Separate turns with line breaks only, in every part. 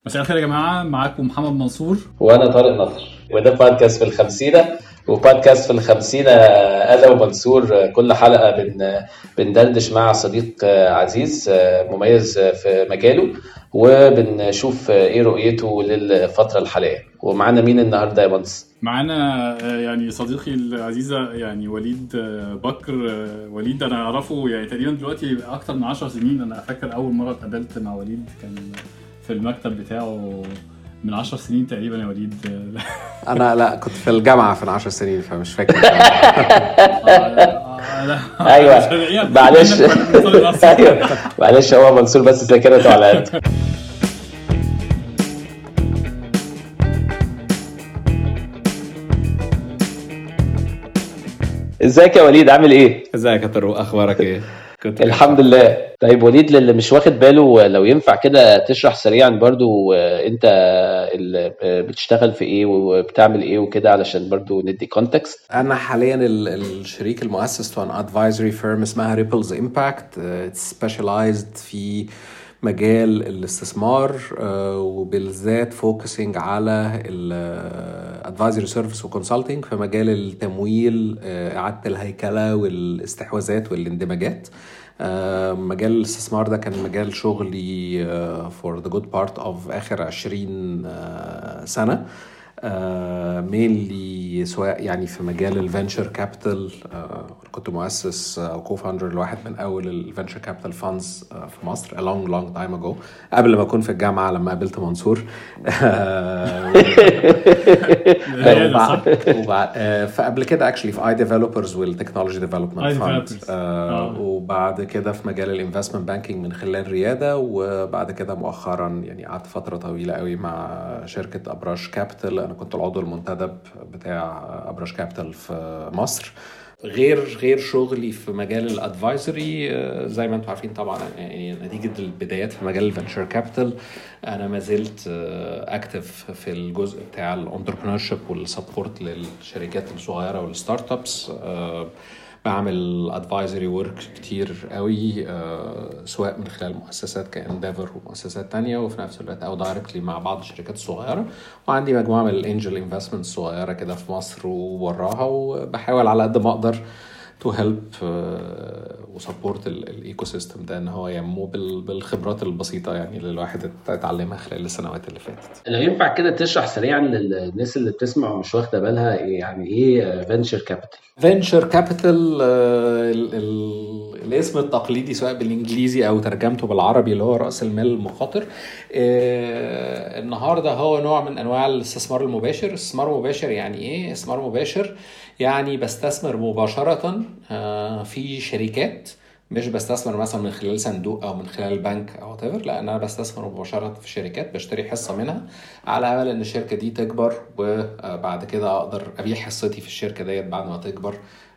مساء الخير يا جماعه معاكم محمد منصور
وانا طارق نصر وده بودكاست في الخمسينه وبودكاست في الخمسينه انا ومنصور كل حلقه بن بندردش مع صديق عزيز مميز في مجاله وبنشوف ايه رؤيته للفتره الحاليه ومعانا مين النهارده يا منصور
معانا يعني صديقي العزيز يعني وليد بكر وليد انا اعرفه يعني تقريبا دلوقتي اكتر من 10 سنين انا فاكر اول مره اتقابلت مع وليد كان في المكتب بتاعه من 10 سنين تقريبا يا وليد
انا لا كنت في الجامعه في 10 سنين فمش فاكر
ايوه معلش ايوه معلش هو منصور بس ذاكرته على قد ازيك يا وليد عامل ايه؟
ازيك يا طارق اخبارك ايه؟
كنت الحمد لله طيب وليد للي مش واخد باله لو ينفع كده تشرح سريعا برضو انت بتشتغل في ايه وبتعمل ايه وكده علشان برضو ندي كونتكست
انا حاليا الشريك المؤسس تو ان ادفايزري فيرم اسمها ريبلز امباكت سبيشاليزد في مجال الاستثمار وبالذات فوكسنج على الادفايزري سيرفيس وكونسلتنج في مجال التمويل اعاده الهيكله والاستحواذات والاندماجات مجال الاستثمار ده كان مجال شغلي فور ذا جود بارت اوف اخر 20 سنه مينلي سواء يعني في مجال الفنشر كابيتال كنت مؤسس او كو فاوندر لواحد من اول الفنشر كابيتال فاندز في مصر a long long time ago قبل ما اكون في الجامعه لما قابلت منصور فقبل كده اكشلي في اي ديفلوبرز والتكنولوجي ديفلوبمنت فاند وبعد كده في مجال الانفستمنت بانكينج من خلال رياده وبعد كده مؤخرا يعني قعدت فتره طويله قوي مع شركه ابراج كابيتال انا كنت العضو المنتدب بتاع ابراج كابيتال في مصر غير غير شغلي في مجال الادفايزري زي ما انتم عارفين طبعا يعني نتيجه البدايات في مجال الفنشر كابيتال انا ما زلت اكتف في الجزء بتاع الانتربرنور شيب والسبورت للشركات الصغيره والستارت ابس بعمل ادفايزري ورك كتير قوي سواء من خلال مؤسسات كانديفر ومؤسسات تانية وفي نفس الوقت او دايركتلي مع بعض الشركات الصغيره وعندي مجموعه من الانجل انفستمنت الصغيره كده في مصر وبراها وبحاول على قد ما اقدر تو هيلب وسبورت الايكو سيستم ده ان هو ينمو بالخبرات البسيطه يعني اللي الواحد اتعلمها خلال السنوات اللي فاتت.
لو ينفع كده تشرح سريعا للناس اللي بتسمع ومش واخده بالها يعني ايه فينشر كابيتال؟
فينشر كابيتال الاسم التقليدي سواء بالانجليزي او ترجمته بالعربي اللي هو راس المال المخاطر النهارده هو نوع من انواع الاستثمار المباشر، الاستثمار المباشر يعني ايه؟ استثمار مباشر يعني بستثمر مباشرة في شركات مش بستثمر مثلا من خلال صندوق او من خلال بنك او whatever لا انا بستثمر مباشره في شركات بشتري حصه منها على امل ان الشركه دي تكبر وبعد كده اقدر ابيع حصتي في الشركه ديت بعد ما تكبر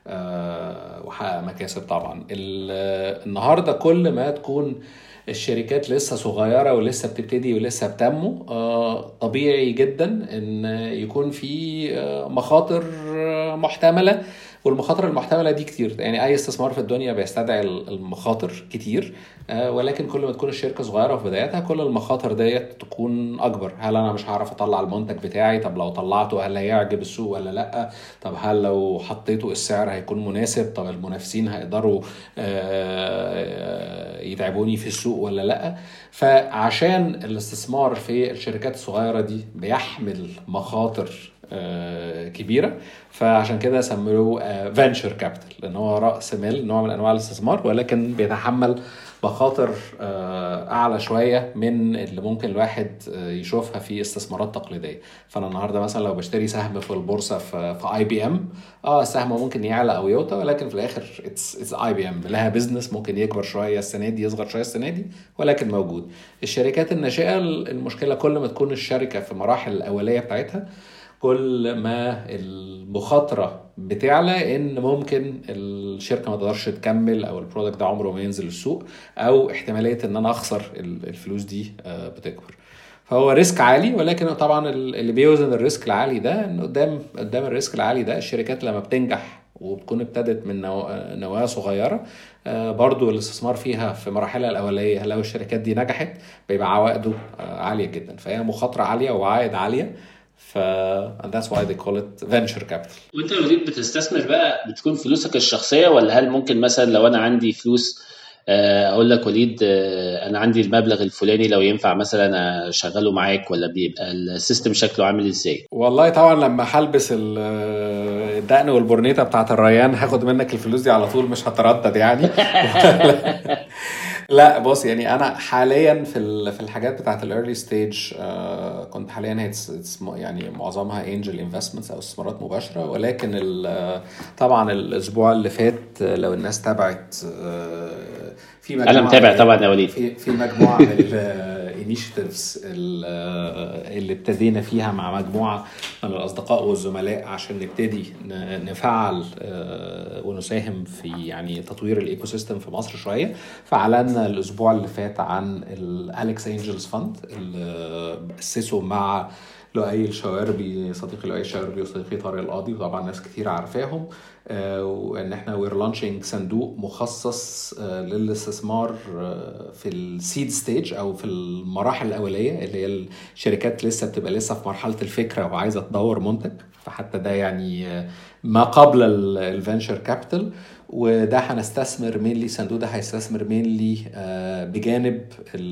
واحقق مكاسب طبعا النهارده كل ما تكون الشركات لسه صغيرة ولسه بتبتدي ولسه بتنمو طبيعي جدا ان يكون في مخاطر محتملة والمخاطر المحتملة دي كتير يعني أي استثمار في الدنيا بيستدعي المخاطر كتير ولكن كل ما تكون الشركة صغيرة في بدايتها كل المخاطر ديت تكون أكبر هل أنا مش هعرف أطلع المنتج بتاعي طب لو طلعته هل هيعجب السوق ولا لأ طب هل لو حطيته السعر هيكون مناسب طب المنافسين هيقدروا يتعبوني في السوق ولا لأ فعشان الاستثمار في الشركات الصغيرة دي بيحمل مخاطر كبيره فعشان كده سموه فينشر كابيتال لان هو راس مال نوع من انواع الاستثمار ولكن بيتحمل مخاطر اعلى شويه من اللي ممكن الواحد يشوفها في استثمارات تقليديه فانا النهارده مثلا لو بشتري سهم في البورصه في في اي بي ام اه السهم ممكن يعلى او يوطى ولكن في الاخر اتس اتس اي بي ام لها بزنس ممكن يكبر شويه السنه دي يصغر شويه السنه دي ولكن موجود الشركات الناشئه المشكله كل ما تكون الشركه في مراحل الاوليه بتاعتها كل ما المخاطره بتعلى ان ممكن الشركه ما تقدرش تكمل او البرودكت ده عمره ما ينزل السوق او احتماليه ان انا اخسر الفلوس دي بتكبر فهو ريسك عالي ولكن طبعا اللي بيوزن الريسك العالي ده ان قدام قدام الريسك العالي ده الشركات لما بتنجح وبتكون ابتدت من نواه صغيره آه، برضو الاستثمار فيها في مراحلها الاوليه لو الشركات دي نجحت بيبقى عوائده آه، عاليه جدا فهي مخاطره عاليه وعائد عاليه ف and that's why they call it venture capital
وانت لو بتستثمر بقى بتكون فلوسك الشخصيه ولا هل ممكن مثلا لو انا عندي فلوس آه، اقول لك وليد آه، انا عندي المبلغ الفلاني لو ينفع مثلا اشغله معاك ولا بيبقى السيستم شكله عامل ازاي
والله طبعا لما هلبس آه، الدقن والبورنيطه بتاعت الريان هاخد منك الفلوس دي على طول مش هتردد يعني لا بص يعني انا حاليا في في الحاجات بتاعت الايرلي ستيج كنت حاليا يعني معظمها انجل انفستمنتس او استثمارات مباشره ولكن طبعا الاسبوع اللي فات لو الناس تابعت
في مجموعه انا متابع طبعا يا وليد
في في مجموعه من الانيشيتيفز اللي ابتدينا فيها مع مجموعه من الاصدقاء والزملاء عشان نبتدي نفعل آه، ونساهم في يعني تطوير الايكو سيستم في مصر شويه فاعلنا الاسبوع اللي فات عن الالكس انجلز فند اللي اسسه مع لؤي الشواربي صديقي لؤي الشواربي وصديقي طارق القاضي وطبعا ناس كتير عارفاهم آه، وان احنا وير لانشينج صندوق مخصص آه، للاستثمار آه، في السيد ستيج او في المراحل الاوليه اللي هي الشركات لسه بتبقى لسه في مرحله الفكره وعايزه تدور منتج فحتى ده يعني ما قبل الفينشر كابيتال وده هنستثمر مينلي الصندوق ده هيستثمر مينلي بجانب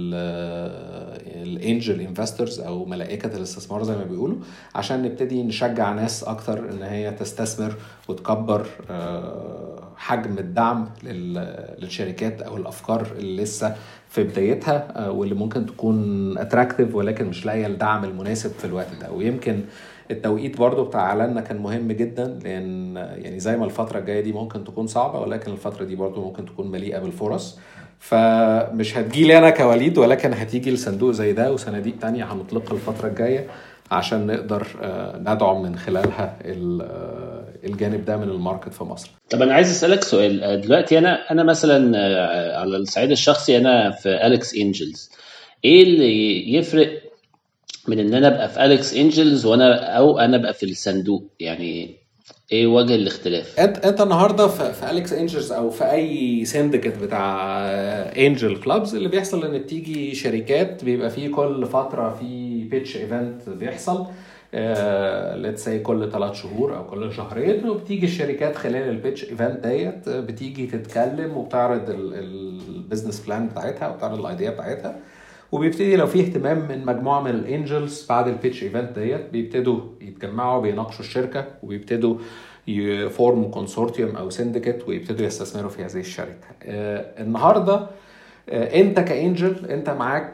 الانجل انفسترز او ملائكه الاستثمار زي ما بيقولوا عشان نبتدي نشجع ناس اكتر ان هي تستثمر وتكبر آه، حجم الدعم للشركات او الافكار اللي لسه في بدايتها آه، واللي ممكن تكون اتراكتيف ولكن مش لاقيه الدعم المناسب في الوقت ده ويمكن التوقيت برضو بتاع اعلاننا كان مهم جدا لان يعني زي ما الفتره الجايه دي ممكن تكون صعبه ولكن الفتره دي برضو ممكن تكون مليئه بالفرص فمش هتجيلي انا كوليد ولكن هتيجي لصندوق زي ده وصناديق تانية هنطلقها الفتره الجايه عشان نقدر آه، ندعم من خلالها آه، الجانب ده من الماركت في مصر.
طب انا عايز اسالك سؤال آه، دلوقتي انا انا مثلا على الصعيد الشخصي انا في اليكس انجلز ايه اللي يفرق من ان انا ابقى في اليكس انجلز وانا او انا ابقى في الصندوق يعني ايه وجه الاختلاف؟
انت انت النهارده في, في اليكس انجلز او في اي سندكت بتاع انجل كلابز اللي بيحصل ان بتيجي شركات بيبقى فيه كل فتره في بيتش ايفنت بيحصل ليتس سي كل ثلاث شهور او كل شهرين وبتيجي الشركات خلال البيتش ايفنت ديت بتيجي تتكلم وبتعرض البيزنس بلان بتاعتها وبتعرض الايديا بتاعتها وبيبتدي لو في اهتمام من مجموعه من الانجلز بعد البيتش ايفنت ديت بيبتدوا يتجمعوا بيناقشوا الشركه وبيبتدوا يفورموا كونسورتيوم او سندكت ويبتدوا يستثمروا في هذه الشركه. آه النهارده آه انت كانجل انت معاك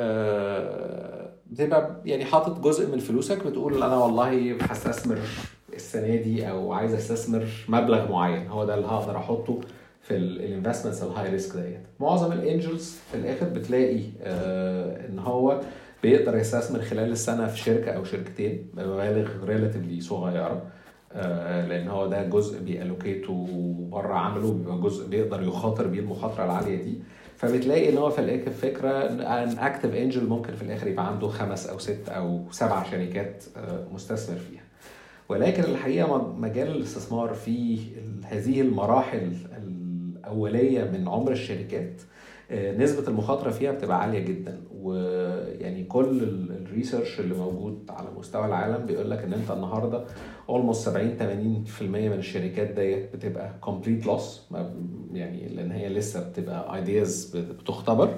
آه بتبقى يعني حاطط جزء من فلوسك بتقول انا والله هستثمر السنه دي او عايز استثمر مبلغ معين هو ده اللي هقدر احطه في الانفستمنتس الهاي ريسك ديت معظم الانجلز في الاخر بتلاقي آه ان هو بيقدر يستثمر خلال السنه في شركه او شركتين بمبالغ ريلاتيفلي صغيره آه لان هو ده جزء بيالوكيته بره عمله بيبقى جزء بيقدر يخاطر بيه المخاطره العاليه دي فبتلاقي ان هو في الاخر فكره ان اكتف انجل ممكن في الاخر يبقى عنده خمس او ست او سبع شركات آه مستثمر فيها ولكن الحقيقه مجال الاستثمار في هذه المراحل اوليه من عمر الشركات آه، نسبة المخاطرة فيها بتبقى عالية جدا ويعني كل الريسيرش اللي موجود على مستوى العالم بيقول لك ان انت النهارده اولموست 70 80% من الشركات ديت بتبقى كومبليت لوس يعني لان هي لسه بتبقى ايدياز بتختبر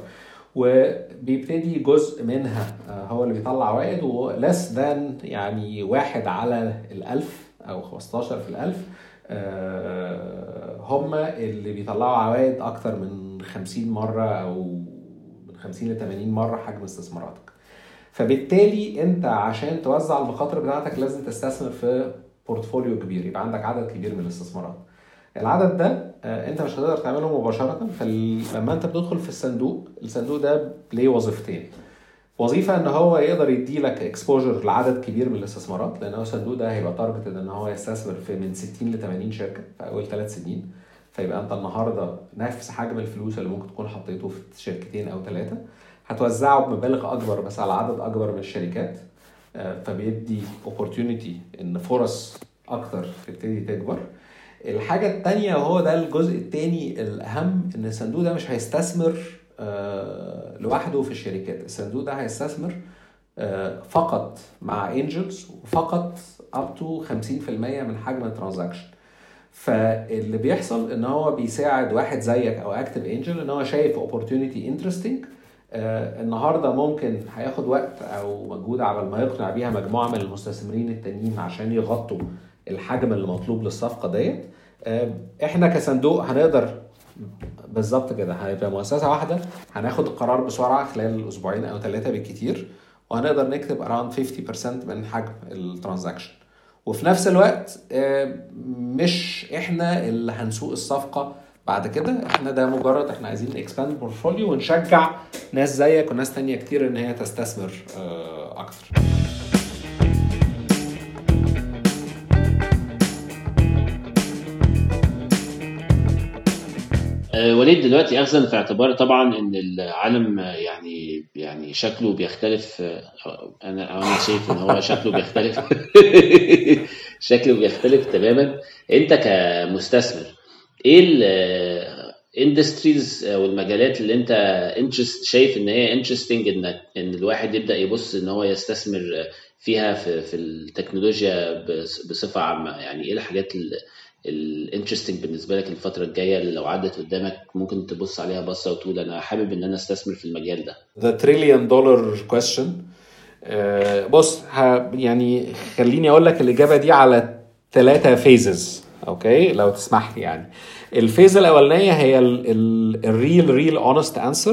وبيبتدي جزء منها آه، هو اللي بيطلع عوائد ولس ذان يعني واحد على الألف أو 15 في الألف آه، هم اللي بيطلعوا عوائد اكتر من 50 مره او من 50 ل 80 مره حجم استثماراتك فبالتالي انت عشان توزع المخاطر بتاعتك لازم تستثمر في بورتفوليو كبير يبقى عندك عدد كبير من الاستثمارات العدد ده آه، انت مش هتقدر تعمله مباشره فلما انت بتدخل في الصندوق الصندوق ده ليه وظيفتين وظيفه ان هو يقدر يدي لك اكسبوجر لعدد كبير من الاستثمارات لان هو الصندوق ده هيبقى تارجتد ان هو يستثمر في من 60 ل 80 شركه في اول ثلاث سنين فيبقى انت النهارده نفس حجم الفلوس اللي ممكن تكون حطيته في شركتين او ثلاثه هتوزعه بمبالغ اكبر بس على عدد اكبر من الشركات آه، فبيدي اوبورتيونيتي ان فرص اكتر تبتدي تكبر الحاجه الثانيه وهو ده الجزء الثاني الاهم ان الصندوق ده مش هيستثمر لوحده في الشركات الصندوق ده هيستثمر فقط مع انجلز وفقط اب تو 50% من حجم الترانزاكشن فاللي بيحصل ان هو بيساعد واحد زيك او اكتف انجل ان هو شايف اوبورتيونيتي انترستنج آه النهارده ممكن هياخد وقت او مجهود على ما يقنع بيها مجموعه من المستثمرين التانيين عشان يغطوا الحجم اللي مطلوب للصفقه ديت آه احنا كصندوق هنقدر بالظبط كده هيبقى مؤسسه واحده هناخد القرار بسرعه خلال اسبوعين او ثلاثه بالكتير وهنقدر نكتب اراوند 50% من حجم الترانزاكشن وفي نفس الوقت مش احنا اللي هنسوق الصفقه بعد كده احنا ده مجرد احنا عايزين اكسباند بورتفوليو ونشجع ناس زيك وناس تانية كتير ان هي تستثمر اكتر
وليد دلوقتي اخذا في اعتبار طبعا ان العالم يعني يعني شكله بيختلف انا انا شايف ان هو شكله بيختلف شكله بيختلف تماما انت كمستثمر ايه الاندستريز او المجالات اللي انت انترست شايف ان هي انترستنج انك ان الواحد يبدا يبص ان هو يستثمر فيها في, في التكنولوجيا بصفه عامه يعني ايه الحاجات اللي الانترستنج بالنسبه لك الفتره الجايه اللي لو عدت قدامك ممكن تبص عليها بصه وتقول انا حابب ان انا استثمر في المجال ده
ذا تريليون دولار كويستشن بص يعني خليني اقول لك الاجابه دي على ثلاثه فيزز اوكي لو تسمح لي يعني الفيز الاولانيه هي الريل ريل اونست انسر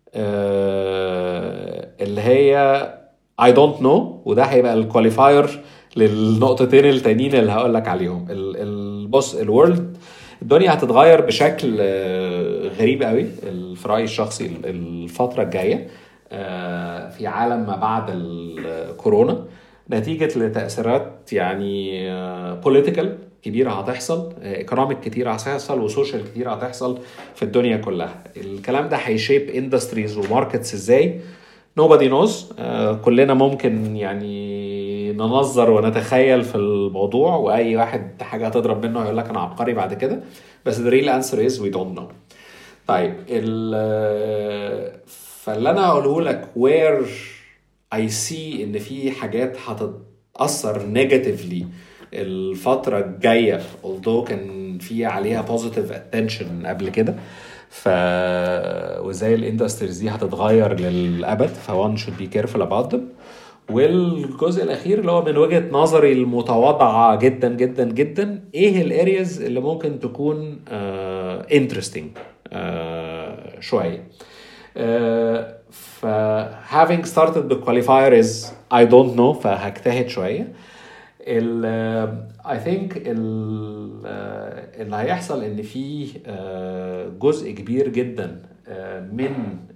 اللي هي اي دونت نو وده هيبقى الكواليفاير للنقطتين التانيين اللي هقول لك عليهم بص الورلد الدنيا هتتغير بشكل غريب قوي في رايي الشخصي الفتره الجايه في عالم ما بعد الكورونا نتيجه لتاثيرات يعني بوليتيكال كبيره هتحصل ايكونوميك كتير هتحصل وسوشيال كتير هتحصل في الدنيا كلها الكلام ده هيشيب اندستريز وماركتس ازاي nobody knows uh, كلنا ممكن يعني ننظر ونتخيل في الموضوع واي واحد حاجه هتضرب منه هيقول لك انا عبقري بعد كده بس the real answer is we don't know طيب ال فاللي انا هقوله لك where I see ان في حاجات هتتاثر نيجاتيفلي الفتره الجايه although كان في عليها positive attention قبل كده ف وازاي الاندستريز دي هتتغير للابد فوان شود بي كيرفul about them والجزء الاخير اللي هو من وجهه نظري المتواضعه جدا جدا جدا ايه الارياز اللي ممكن تكون انترستنج uh, uh, شويه uh, ف having started the qualifier is I don't know فهجتهد شويه ال I think ال اللي هيحصل ان في جزء كبير جدا من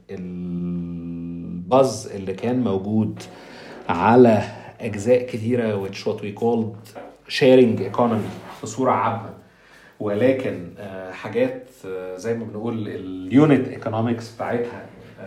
الباز اللي كان موجود على اجزاء كتيره which what we called sharing economy بصوره عامه ولكن حاجات زي ما بنقول اليونت ايكونومكس بتاعتها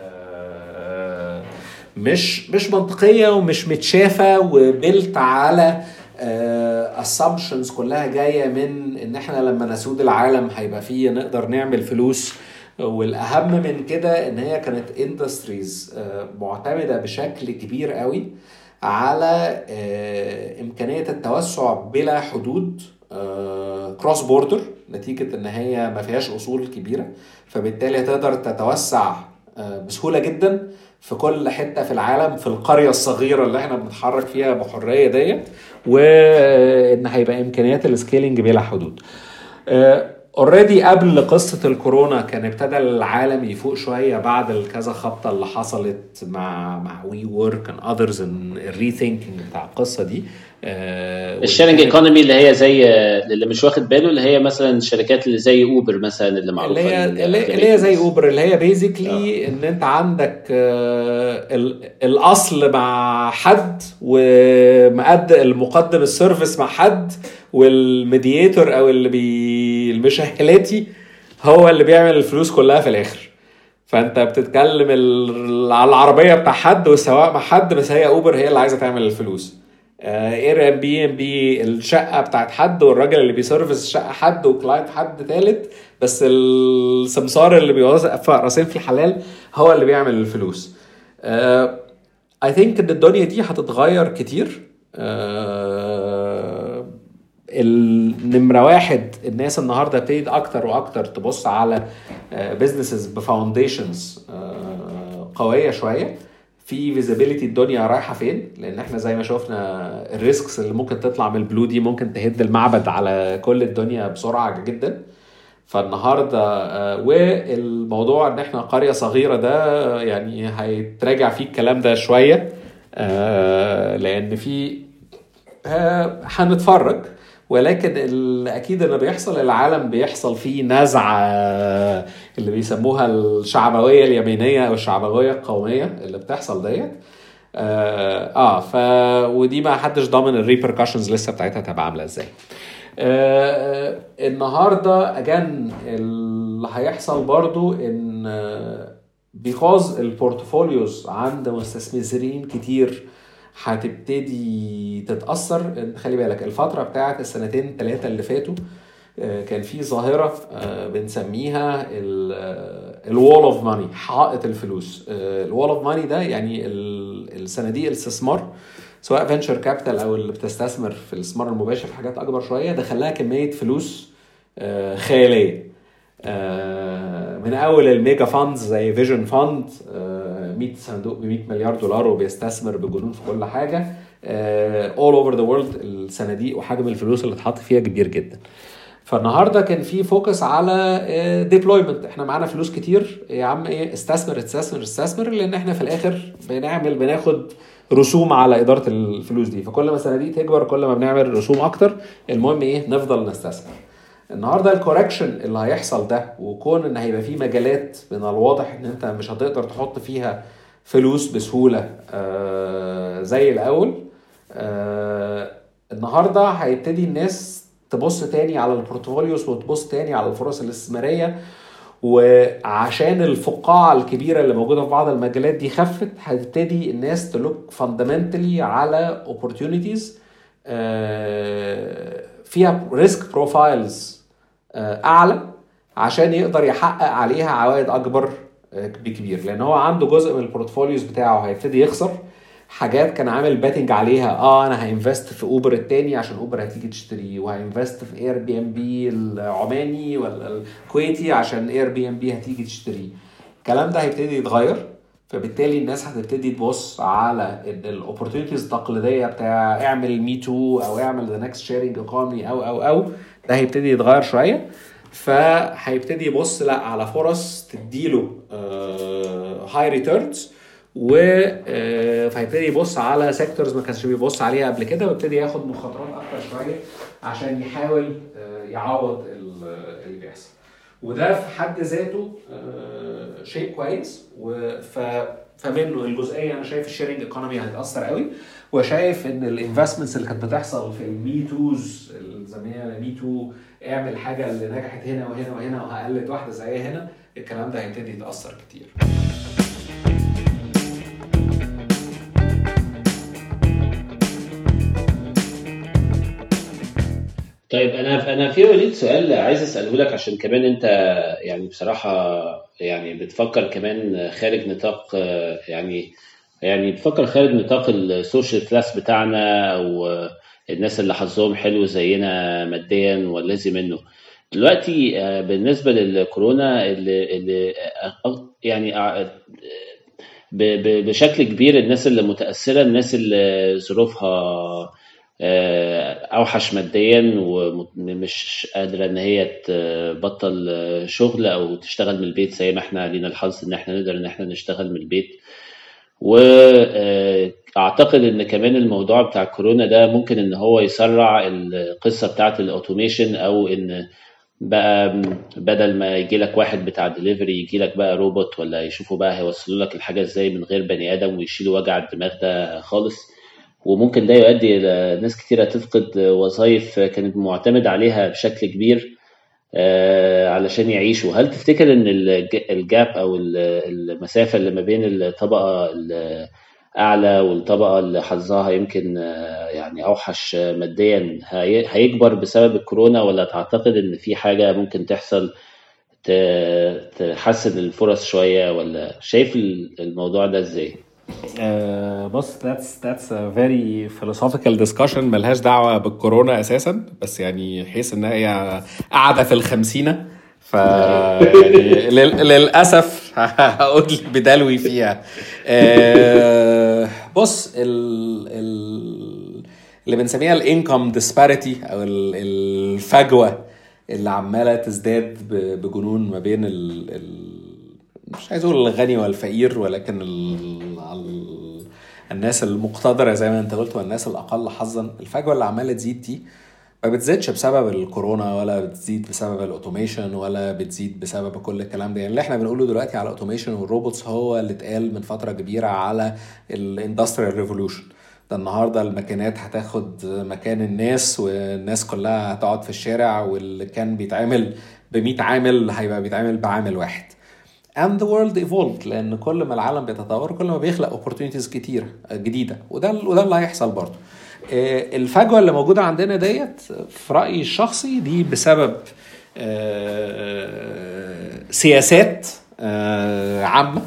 مش مش منطقيه ومش متشافه وبلت على اسامبشنز كلها جايه من ان احنا لما نسود العالم هيبقى فيه نقدر نعمل فلوس والاهم من كده ان هي كانت اندستريز معتمده بشكل كبير قوي على امكانيه التوسع بلا حدود كروس بوردر نتيجه ان هي ما فيهاش اصول كبيره فبالتالي هتقدر تتوسع بسهوله جدا في كل حته في العالم في القريه الصغيره اللي احنا بنتحرك فيها بحريه ديت وان هيبقى امكانيات السكيلينج بلا حدود اوريدي قبل قصه الكورونا كان ابتدى العالم يفوق شويه بعد الكذا خبطه اللي حصلت مع مع وي ورك اند اذرز الري ثينكينج بتاع القصه دي
الشيرنج ايكونومي اللي هي زي اللي مش واخد باله اللي هي مثلا الشركات اللي زي اوبر مثلا اللي معروفه
اللي هي اللي هي زي اوبر اللي هي بيزيكلي ان انت عندك الاصل مع حد ومقد المقدم السيرفيس مع حد والميدياتور او اللي بي المشهلاتي هو اللي بيعمل الفلوس كلها في الاخر فانت بتتكلم ال... على العربيه بتاع حد والسواق مع حد بس هي اوبر هي اللي عايزه تعمل الفلوس اير ام بي ام بي الشقه بتاعت حد والراجل اللي بيسرفس الشقه حد وكلاينت حد ثالث بس السمسار اللي بيوظف راسين في الحلال هو اللي بيعمل الفلوس اي ثينك ان الدنيا دي هتتغير كتير uh, النمره واحد الناس النهارده ابتدت اكتر واكتر تبص على بزنسز بفاونديشنز قويه شويه في فيزيبيليتي الدنيا رايحه فين لان احنا زي ما شفنا الريسكس اللي ممكن تطلع من البلو دي ممكن تهد المعبد على كل الدنيا بسرعه جدا فالنهارده والموضوع ان احنا قريه صغيره ده يعني هيتراجع فيه الكلام ده شويه لان في هنتفرج ولكن اكيد اللي بيحصل العالم بيحصل فيه نزعه اللي بيسموها الشعبويه اليمينيه او الشعبويه القوميه اللي بتحصل ديت اه, آه ف ودي ما حدش ضامن الريبركشنز لسه بتاعتها تبقى عامله ازاي آه النهارده اجان اللي هيحصل برضو ان بيكوز البورتفوليوز عند مستثمرين كتير هتبتدي تتاثر خلي بالك الفتره بتاعت السنتين ثلاثه اللي فاتوا كان في ظاهره بنسميها الوول اوف ماني حائط الفلوس الوول اوف ماني ده يعني الصناديق الاستثمار سواء فينشر كابيتال او اللي بتستثمر في الاستثمار المباشر في حاجات اكبر شويه دخل لها كميه فلوس خياليه من اول الميجا فاندز زي فيجن فاند 100 صندوق ب 100 مليار دولار وبيستثمر بجنون في كل حاجه اول اوفر ذا وورلد الصناديق وحجم الفلوس اللي اتحط فيها كبير جدا فالنهارده كان في فوكس على ديبلويمنت احنا معانا فلوس كتير يا عم ايه استثمر استثمر استثمر لان احنا في الاخر بنعمل بناخد رسوم على اداره الفلوس دي فكل ما الصناديق تكبر كل ما بنعمل رسوم اكتر المهم ايه نفضل نستثمر النهارده الكوركشن اللي هيحصل ده وكون ان هيبقى في مجالات من الواضح ان انت مش هتقدر تحط فيها فلوس بسهوله آه زي الاول آه النهارده هيبتدي الناس تبص تاني على البورتفوليوز وتبص تاني على الفرص الاستثماريه وعشان الفقاعه الكبيره اللي موجوده في بعض المجالات دي خفت هتبتدي الناس تلوك فاندمنتالي على اوبورتيونيتيز فيها ريسك بروفايلز اعلى عشان يقدر يحقق عليها عوائد اكبر بكبير لان هو عنده جزء من البورتفوليوز بتاعه هيبتدي يخسر حاجات كان عامل باتنج عليها اه انا هينفست في اوبر التاني عشان اوبر هتيجي تشتريه وهينفست في اير بي ام بي العماني ولا الكويتي عشان اير بي ام بي هتيجي تشتريه الكلام ده هيبتدي يتغير فبالتالي الناس هتبتدي تبص على ان الاوبورتيونيتيز التقليديه بتاع اعمل مي تو او اعمل ذا نكست شيرنج ايكونومي او او او ده هيبتدي يتغير شويه فهيبتدي يبص لا على فرص تديله هاي ريتيرنز و فهيبتدي يبص على سيكتورز ما كانش بيبص عليها قبل كده ويبتدي ياخد مخاطرات اكتر شويه عشان يحاول يعوض اللي بيحصل وده في حد ذاته شيء كويس فمنه الجزئيه انا شايف الشيرنج ايكونومي هتتاثر قوي وشايف ان الانفستمنتس اللي كانت بتحصل في المي توز الزميله مي تو اعمل حاجه اللي نجحت هنا وهنا وهنا وهقلد واحده زيها هنا الكلام ده هيبتدي يتاثر كتير
طيب انا انا في وليد سؤال عايز اساله لك عشان كمان انت يعني بصراحه يعني بتفكر كمان خارج نطاق يعني يعني بتفكر خارج نطاق السوشيال كلاس بتاعنا او الناس اللي حظهم حلو زينا ماديا والذي منه دلوقتي بالنسبه للكورونا اللي, اللي يعني بشكل كبير الناس اللي متاثره الناس اللي ظروفها اوحش ماديا ومش قادره ان هي تبطل شغل او تشتغل من البيت زي ما احنا لينا الحظ ان احنا نقدر ان احنا نشتغل من البيت واعتقد ان كمان الموضوع بتاع كورونا ده ممكن ان هو يسرع القصه بتاعه الاوتوميشن او ان بقى بدل ما يجي لك واحد بتاع دليفري يجي لك بقى روبوت ولا يشوفوا بقى هيوصلوا لك الحاجه ازاي من غير بني ادم ويشيلوا وجع الدماغ ده خالص وممكن ده يؤدي الى ناس كتيره تفقد وظائف كانت معتمد عليها بشكل كبير علشان يعيشوا هل تفتكر ان الجاب او المسافه اللي ما بين الطبقه اعلى والطبقه اللي حظها يمكن يعني اوحش ماديا هيكبر بسبب الكورونا ولا تعتقد ان في حاجه ممكن تحصل تحسن الفرص شويه ولا شايف الموضوع ده ازاي؟
Uh, بص that's that's a very philosophical discussion ملهاش دعوه بالكورونا اساسا بس يعني حيث ان هي قاعده في الخمسينه ف يعني للاسف هقول بدلوي فيها uh, بص ال ال اللي بنسميها الانكم ديسباريتي او الفجوه اللي عماله تزداد بجنون ما بين ال, ال مش عايز اقول الغني والفقير ولكن ال ال الناس المقتدره زي ما انت قلت والناس الاقل حظا الفجوه اللي عماله تزيد دي ما بتزيدش بسبب الكورونا ولا بتزيد بسبب الاوتوميشن ولا بتزيد بسبب كل الكلام ده يعني اللي احنا بنقوله دلوقتي على الاوتوميشن والروبوتس هو اللي اتقال من فتره كبيره على الاندستريال ريفولوشن ده النهارده الماكينات هتاخد مكان الناس والناس كلها هتقعد في الشارع واللي كان بيتعمل ب 100 عامل هيبقى بيتعمل بعامل واحد and the world evolved لان كل ما العالم بيتطور كل ما بيخلق opportunities كتيره جديده وده وده اللي هيحصل برضه الفجوه اللي موجوده عندنا ديت في رايي الشخصي دي بسبب سياسات عامه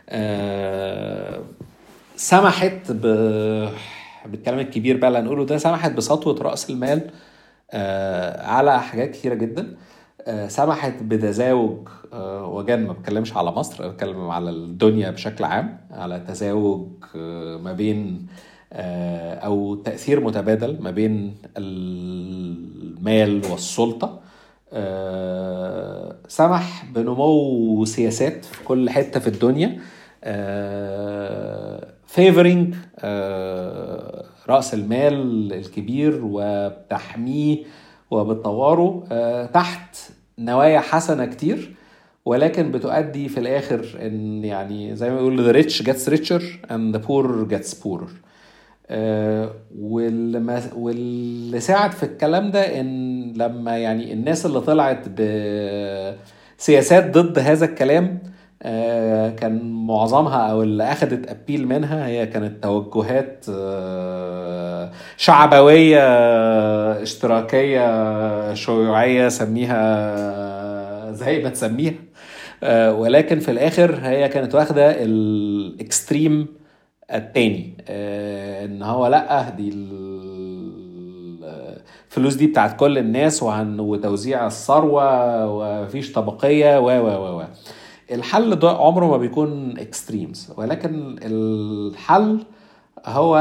سمحت ب بالكلام الكبير بقى اللي هنقوله ده سمحت بسطوه راس المال على حاجات كتيره جدا سمحت بتزاوج وجان ما بتكلمش على مصر بتكلم على الدنيا بشكل عام على تزاوج ما بين او تاثير متبادل ما بين المال والسلطه سمح بنمو سياسات في كل حته في الدنيا فيفرنج راس المال الكبير وبتحميه وبتطوره تحت نوايا حسنه كتير ولكن بتؤدي في الاخر ان يعني زي ما بيقول the rich gets richer and the poor gets poorer آه واللي, واللي ساعد في الكلام ده ان لما يعني الناس اللي طلعت بسياسات ضد هذا الكلام آه كان معظمها او اللي اخذت ابيل منها هي كانت توجهات آه شعبويه اشتراكيه شيوعيه سميها زي ما تسميها ولكن في الاخر هي كانت واخده الاكستريم التاني ان هو لا دي الفلوس دي بتاعت كل الناس وهن وتوزيع الثروه ومفيش طبقيه و و و الحل ده عمره ما بيكون اكستريمز ولكن الحل هو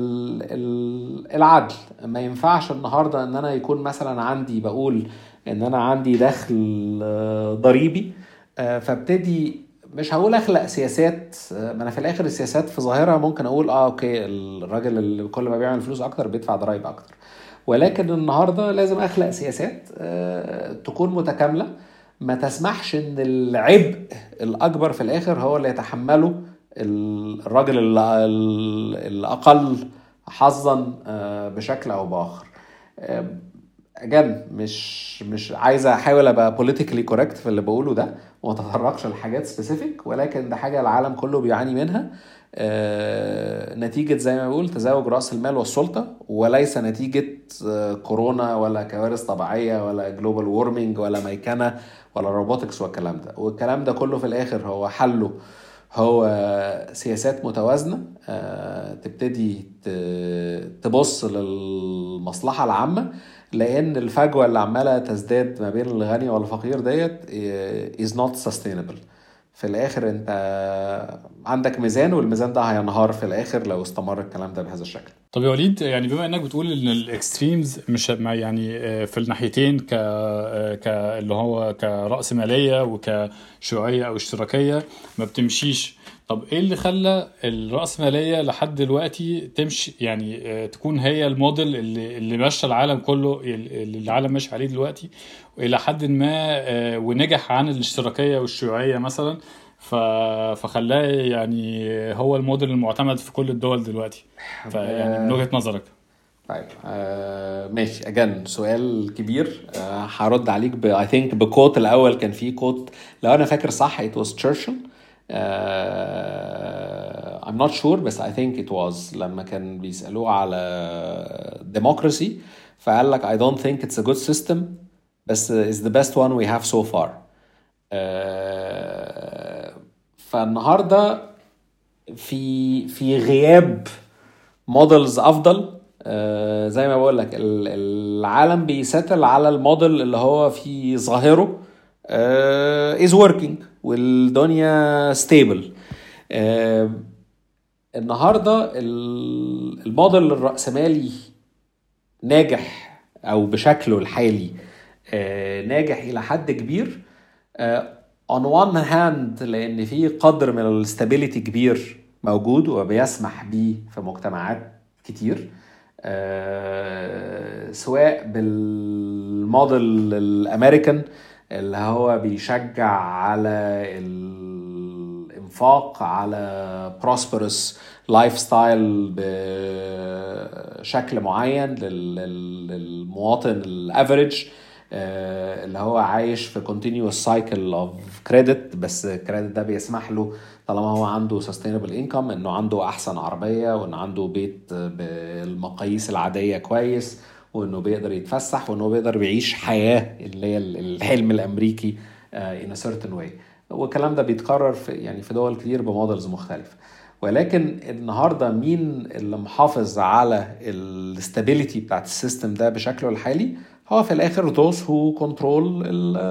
العدل ما ينفعش النهارده ان انا يكون مثلا عندي بقول ان انا عندي دخل ضريبي فابتدي مش هقول اخلق سياسات ما انا في الاخر السياسات في ظاهرها ممكن اقول اه اوكي الراجل اللي كل ما بيعمل فلوس اكتر بيدفع ضرايب اكتر ولكن النهارده لازم اخلق سياسات تكون متكامله ما تسمحش ان العبء الاكبر في الاخر هو اللي يتحمله الراجل الاقل حظا بشكل او باخر اجان مش مش عايز احاول ابقى بوليتيكلي كوريكت في اللي بقوله ده وما اتطرقش لحاجات سبيسيفيك ولكن ده حاجه العالم كله بيعاني منها آه نتيجه زي ما بقول تزاوج راس المال والسلطه وليس نتيجه آه كورونا ولا كوارث طبيعيه ولا جلوبال وورمنج ولا ميكنه ولا روبوتكس والكلام ده والكلام ده كله في الاخر هو حله هو سياسات متوازنه آه تبتدي تبص للمصلحه العامه لان الفجوه اللي عماله تزداد ما بين الغني والفقير ديت is not sustainable في الاخر انت عندك ميزان والميزان ده هينهار في الاخر لو استمر الكلام ده بهذا الشكل
طب يا وليد يعني بما انك بتقول ان الاكستريمز مش يعني في الناحيتين ك ك اللي هو كراس ماليه وكشيوعيه او اشتراكيه ما بتمشيش طب ايه اللي خلى الرأسمالية لحد دلوقتي تمشي يعني تكون هي الموديل اللي اللي ماشى العالم كله اللي العالم ماشي عليه دلوقتي الى حد ما ونجح عن الاشتراكية والشيوعية مثلا فخلاه يعني هو الموديل المعتمد في كل الدول دلوقتي فيعني من وجهة نظرك
طيب آه ماشي اجان سؤال كبير هرد آه عليك ب اي ثينك بكوت الاول كان في كوت لو انا فاكر صح ات واز تشرشل uh, I'm not sure بس I think it was لما كان بيسألوه على democracy فقال لك I don't think it's a good system بس it's the best one we have so far uh, فالنهارده في في غياب مودلز افضل آه زي ما بقول لك العالم بيساتل على الموديل اللي هو في ظاهره از وركينج والدنيا ستيبل آه النهارده الموديل الراسمالي ناجح او بشكله الحالي آه ناجح الى حد كبير اون وان هاند لان في قدر من الاستابيليتي كبير موجود وبيسمح بيه في مجتمعات كتير أه سواء بالموديل الامريكان اللي هو بيشجع على الانفاق على بروسبرس لايف ستايل بشكل معين للمواطن الافريج اللي هو عايش في continuous cycle of credit بس الكريدت ده بيسمح له طالما هو عنده sustainable income انه عنده احسن عربيه وانه عنده بيت بالمقاييس العاديه كويس وانه بيقدر يتفسح وانه بيقدر يعيش حياه اللي هي الحلم الامريكي in a certain way والكلام ده بيتكرر في يعني في دول كتير بمودلز مختلفه ولكن النهارده مين اللي محافظ على الاستابيليتي بتاعت السيستم ده بشكله الحالي هو في الاخر those who control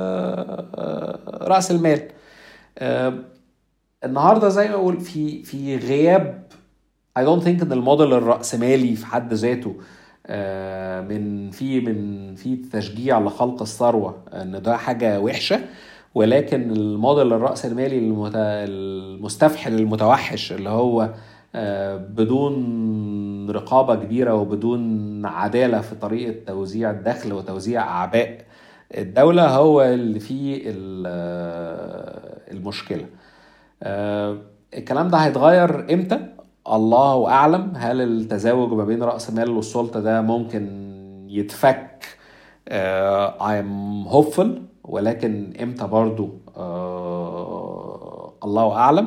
راس المال النهارده زي ما اقول في في غياب I don't think ان الموديل الرأسمالي في حد ذاته من في من في تشجيع لخلق الثروه ان ده حاجه وحشه ولكن الموديل الرأسمالي المستفحل المتوحش اللي هو بدون رقابة كبيرة وبدون عدالة في طريقة توزيع الدخل وتوزيع أعباء الدولة هو اللي فيه المشكلة الكلام ده هيتغير امتى؟ الله أعلم هل التزاوج ما بين رأس المال والسلطة ده ممكن يتفك I'm hopeful ولكن امتى برضو الله أعلم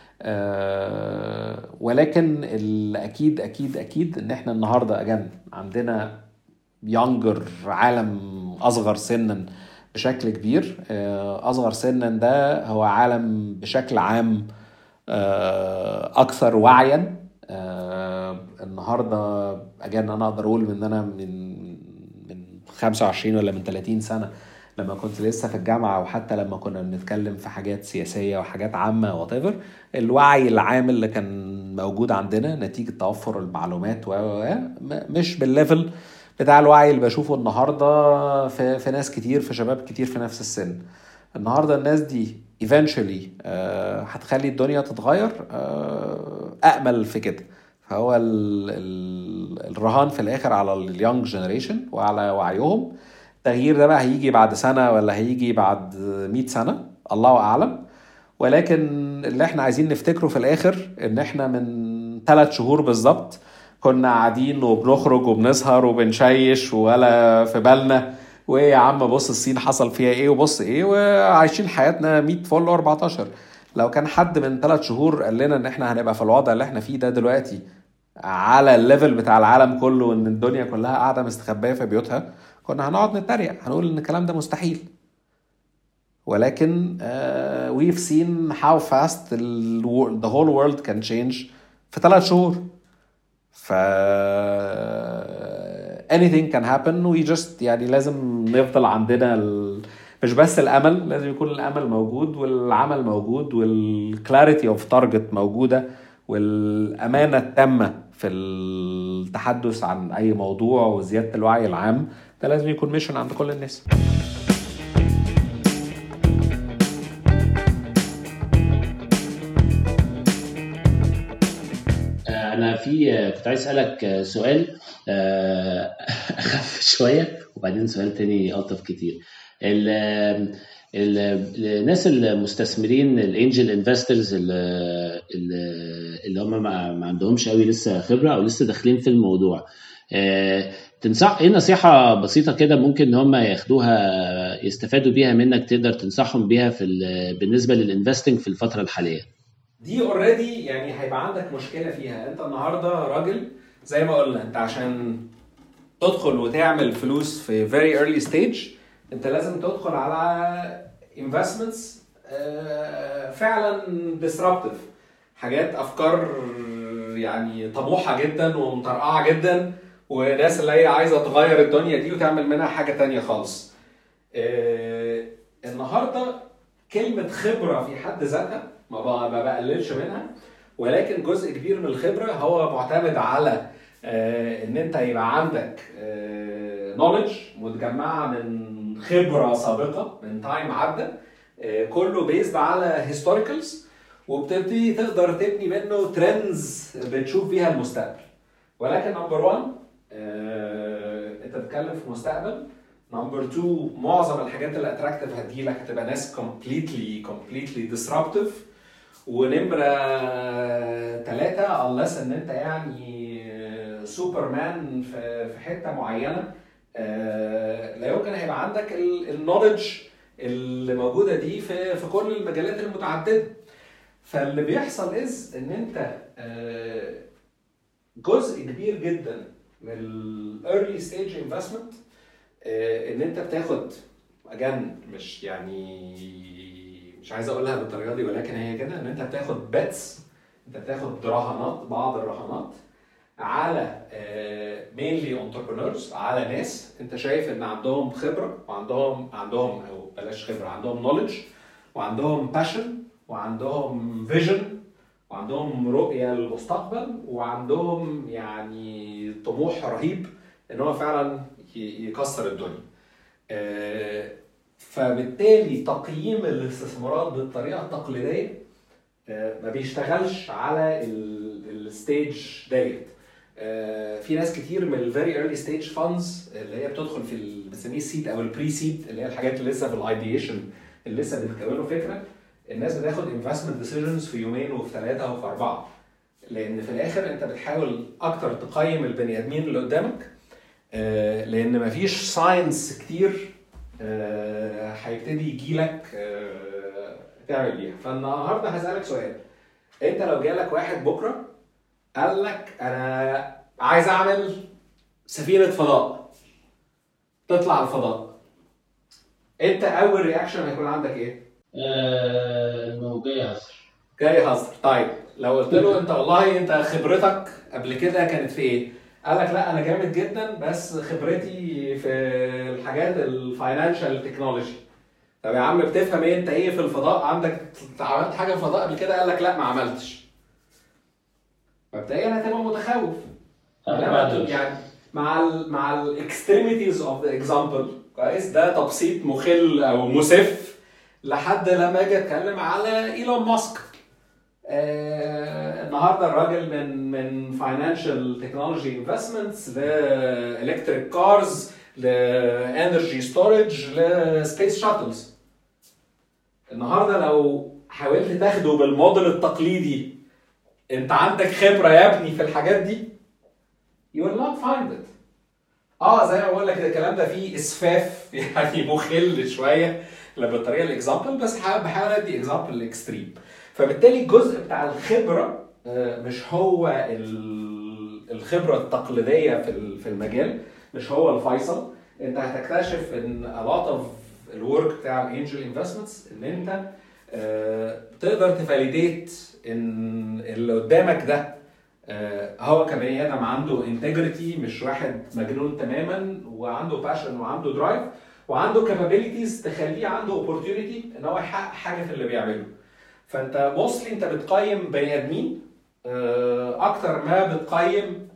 أه ولكن الاكيد اكيد اكيد ان احنا النهارده اجن عندنا يونجر عالم اصغر سنا بشكل كبير أه اصغر سنا ده هو عالم بشكل عام أه اكثر وعيا النهارده اجن انا اقدر اقول ان انا من من 25 ولا من 30 سنه لما كنت لسه في الجامعه وحتى لما كنا بنتكلم في حاجات سياسيه وحاجات عامه وات الوعي العام اللي كان موجود عندنا نتيجه توفر المعلومات و مش بالليفل بتاع الوعي اللي بشوفه النهارده في, في ناس كتير في شباب كتير في نفس السن النهارده الناس دي eventually آه هتخلي الدنيا تتغير آه امل في كده فهو ال ال الرهان في الاخر على اليونج جنريشن وعلى وعيهم التغيير ده بقى هيجي بعد سنة ولا هيجي بعد 100 سنة الله أعلم ولكن اللي احنا عايزين نفتكره في الآخر إن احنا من ثلاث شهور بالظبط كنا قاعدين وبنخرج وبنسهر وبنشيش ولا في بالنا وايه يا عم بص الصين حصل فيها ايه وبص ايه وعايشين حياتنا 100 فل 14 لو كان حد من ثلاث شهور قال لنا ان احنا هنبقى في الوضع اللي احنا فيه ده دلوقتي على الليفل بتاع العالم كله وان الدنيا كلها قاعده مستخبيه في بيوتها كنا هنقعد نتريق هنقول ان الكلام ده مستحيل ولكن uh, we've seen how fast the whole world can change في ثلاث شهور ف anything can happen we just يعني لازم نفضل عندنا ال... مش بس الامل لازم يكون الامل موجود والعمل موجود والكلاريتي اوف تارجت موجوده والامانه التامه في التحدث عن اي موضوع وزياده الوعي العام ده لازم يكون ميشن عند كل الناس
انا في كنت عايز اسالك سؤال اخف شويه وبعدين سؤال تاني الطف كتير الناس المستثمرين الانجل انفسترز اللي هم ما عندهمش قوي لسه خبره او لسه داخلين في الموضوع تنصح ايه نصيحه بسيطه كده ممكن ان هم ياخدوها يستفادوا بيها منك تقدر تنصحهم بيها في بالنسبه للانفستنج في الفتره الحاليه
دي اوريدي يعني هيبقى عندك مشكله فيها انت النهارده راجل زي ما قلنا انت عشان تدخل وتعمل فلوس في very early stage انت لازم تدخل على investments آه، فعلا disruptive حاجات افكار يعني طموحه جدا ومطرقعه جدا وناس اللي هي عايزه تغير الدنيا دي وتعمل منها حاجه تانية خالص آه، النهارده كلمه خبره في حد ذاتها ما بقللش منها ولكن جزء كبير من الخبره هو معتمد على آه، ان انت يبقى عندك نولج آه، متجمعه من خبره سابقه من تايم عدى كله بيزد على هيستوريكالز وبتبتدي تقدر تبني منه ترندز بتشوف بيها المستقبل ولكن نمبر 1 انت بتتكلم في مستقبل نمبر 2 معظم الحاجات اللي اتراكتيف هتجيلك هتبقى ناس كومبليتلي كومبليتلي ديسربتيف ونمره ثلاثه unless ان انت يعني سوبرمان في حته معينه آه، لا يمكن هيبقى عندك النولج اللي موجوده دي في في كل المجالات المتعدده فاللي بيحصل از ان انت آه، جزء كبير جدا من الايرلي ستيج انفستمنت ان انت بتاخد اجان مش يعني مش عايز اقولها بالطريقه دي ولكن هي كده ان انت بتاخد بيتس انت بتاخد رهانات بعض الرهانات على مينلي آه، انتربرينورز على ناس انت شايف ان عندهم خبره وعندهم عندهم او بلاش خبره عندهم نولج وعندهم باشن وعندهم فيجن وعندهم رؤيه للمستقبل وعندهم يعني طموح رهيب ان هو فعلا يكسر الدنيا. آه، فبالتالي تقييم الاستثمارات بالطريقه التقليديه آه، ما بيشتغلش على الستيج ديت آه، في ناس كتير من الفيري ايرلي ستيج فاندز اللي هي بتدخل في بنسميه السيد او البري سيد اللي هي الحاجات اللي لسه في الايديشن اللي لسه بتكونوا فكره الناس بتاخد انفستمنت ديسيجنز في يومين وفي ثلاثه وفي اربعه لان في الاخر انت بتحاول اكتر تقيم البني ادمين اللي قدامك آه، لان مفيش ساينس كتير آه، هيبتدي يجي لك تعمل بيها فالنهارده هسالك سؤال انت لو جالك واحد بكره قال لك انا عايز اعمل سفينه فضاء تطلع الفضاء انت اول رياكشن هيكون عندك ايه؟
آه، انه جاي يهزر
جاي يهزر طيب لو قلت له انت والله انت خبرتك قبل كده كانت في ايه؟ قال لك لا انا جامد جدا بس خبرتي في الحاجات الفاينانشال تكنولوجي طب يا عم بتفهم ايه انت ايه في الفضاء عندك عملت حاجه في الفضاء قبل كده قال لك لا ما عملتش مبدئيا هتبقى متخوف يعني مع ال مع الاكستريميتيز اوف ذا اكزامبل كويس ده تبسيط مخل او مسف لحد لما اجي اتكلم على ايلون ماسك آه النهارده الراجل من من فاينانشال تكنولوجي انفستمنتس لالكتريك كارز لانرجي ستورج لسبيس شاتلز النهارده لو حاولت تاخده بالموديل التقليدي انت عندك خبره يا ابني في الحاجات دي you will not find it اه زي ما بقول لك الكلام ده فيه اسفاف يعني مخل شويه بالطريقه الاكزامبل بس بحاول ادي اكزامبل اكستريم فبالتالي الجزء بتاع الخبره آه، مش هو الخبره التقليديه في في المجال مش هو الفيصل انت هتكتشف ان a lot of الورك بتاع الانجل انفستمنتس ان انت آه، تقدر تفاليديت ان اللي قدامك ده آه، هو كبني ادم عنده انتجريتي مش واحد مجنون تماما وعنده باشن وعنده درايف وعنده كابابيلتيز تخليه عنده اوبورتيونيتي ان هو يحقق حاجه في اللي بيعمله فانت موستلي انت بتقيم بني ادمين آه، اكتر ما بتقيم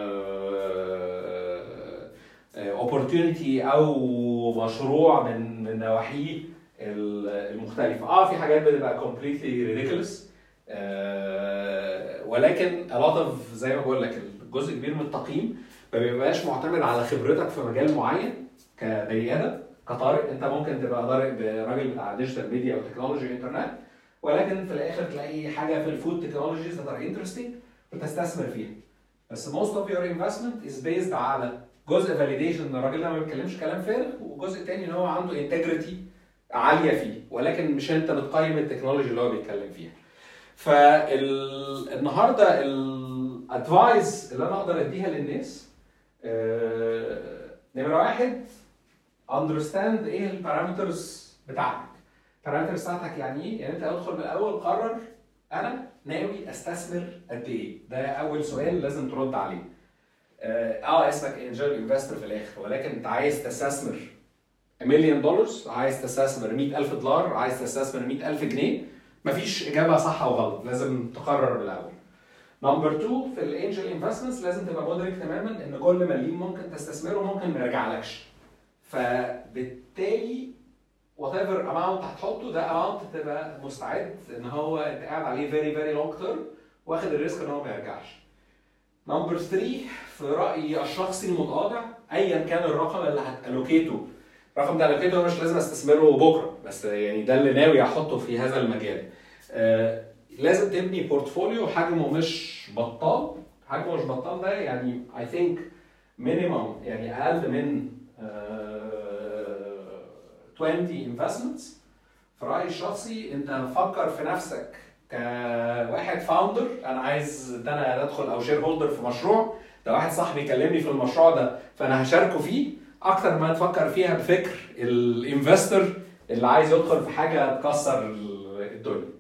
اوبورتيونيتي او مشروع من من نواحيه المختلفه اه في حاجات بتبقى كومبليتلي ريديكولس آه ولكن a lot of زي ما بقول لك جزء كبير من التقييم ما بيبقاش معتمد على خبرتك في مجال معين كبني ادم كطارق انت ممكن تبقى طارق براجل بتاع ديجيتال ميديا او تكنولوجي انترنت ولكن في الاخر تلاقي حاجه في الفود تكنولوجيز that are interesting وتستثمر فيها بس most of your investment is based على جزء فاليديشن ان الراجل ده ما بيتكلمش كلام فارغ وجزء تاني ان هو عنده انتجريتي عاليه فيه ولكن مش انت بتقيم التكنولوجي اللي هو بيتكلم فيها فالنهارده الادفايس اللي انا اقدر اديها للناس آه، نمره واحد اندرستاند ايه البارامترز بتاعتك البارامترز بتاعتك يعني ايه؟ يعني انت ادخل من الاول قرر انا ناوي استثمر قد ايه؟ ده اول سؤال لازم ترد عليه. اه, آه، اسمك انجل انفستور في الاخر ولكن انت عايز تستثمر مليون دولار عايز تستثمر 100000 دولار عايز تستثمر 100000 جنيه مفيش اجابه صح او غلط لازم تقرر من الاول. نمبر 2 في الانجل انفستمنتس لازم تبقى مدرك تماما ان كل مليم ممكن تستثمره ممكن ما يرجعلكش. فبالتالي وات ايفر اماونت هتحطه ده اماونت تبقى مستعد ان هو انت قاعد عليه فيري فيري لونج تيرم واخد الريسك ان هو ما يرجعش. نمبر 3 في رايي الشخصي المتواضع ايا كان الرقم اللي هتالوكيته الرقم ده الوكيته مش لازم استثمره بكره بس يعني ده اللي ناوي احطه في هذا المجال. آه لازم تبني بورتفوليو حجمه مش بطال حجمه مش بطال ده يعني اي ثينك مينيمم يعني اقل من 20 انفستمنتس في رايي الشخصي انت فكر في نفسك كواحد فاوندر انا عايز ده انا ادخل او شير هولدر في مشروع ده واحد صاحبي كلمني في المشروع ده فانا هشاركه فيه اكتر ما تفكر فيها بفكر الانفستور اللي عايز يدخل في حاجه تكسر الدنيا.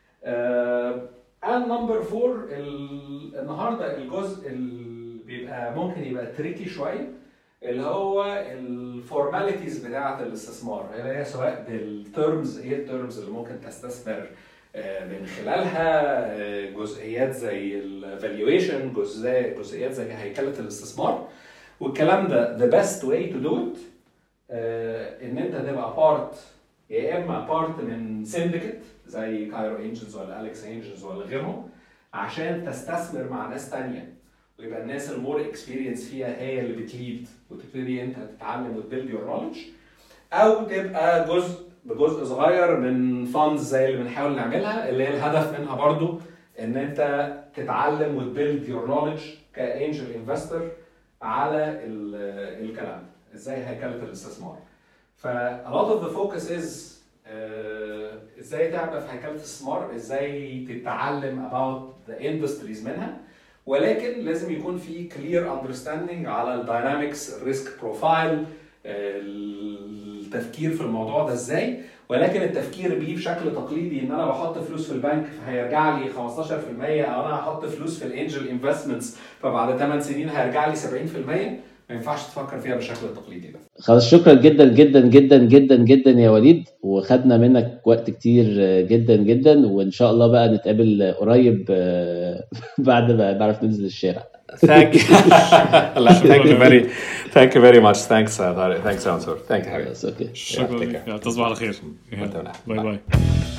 ان نمبر 4 النهارده الجزء اللي بيبقى ممكن يبقى تريكي شويه اللي هو الفورماليتيز بتاعه الاستثمار اللي هي سواء بالترمز ايه الترمز اللي ممكن تستثمر آه، من خلالها آه، جزئيات زي الفالويشن جزئيات زي هيكله الاستثمار والكلام ده the best way to do it آه، ان انت تبقى بارت يا اما بارت من سندكت زي كايرو انجلز ولا اليكس انجلز ولا غيرهم عشان تستثمر مع ناس تانية ويبقى الناس المور اكسبيرينس فيها هي اللي بتليد وتبتدي انت تتعلم وتبيلد يور نولج او تبقى جزء بجزء صغير من فاندز زي اللي بنحاول نعملها اللي هي الهدف منها برضو ان انت تتعلم وتبيلد يور نولج كانجل انفستور على الكلام ده ازاي هيكله الاستثمار ف a lot of the focus is uh, ازاي تعمل في هيكله الاستثمار ازاي تتعلم about the industries منها ولكن لازم يكون في clear understanding على الداينامكس الريسك بروفايل التفكير في الموضوع ده ازاي ولكن التفكير بيه بشكل تقليدي ان انا بحط فلوس في البنك فهيرجع لي 15% او انا هحط فلوس في الانجل انفستمنتس فبعد 8 سنين هيرجع لي 70% ما ينفعش تفكر فيها بالشكل التقليدي ده
خلاص شكرا جدا جدا جدا جدا جدا يا وليد وخدنا منك وقت كتير جدا جدا وان شاء الله بقى نتقابل قريب بعد ما نعرف ننزل الشارع
thank you thank you very thank you very much thanks uh, thanks Ansur thank you
حبيبي
شكرا تصبح على خير باي باي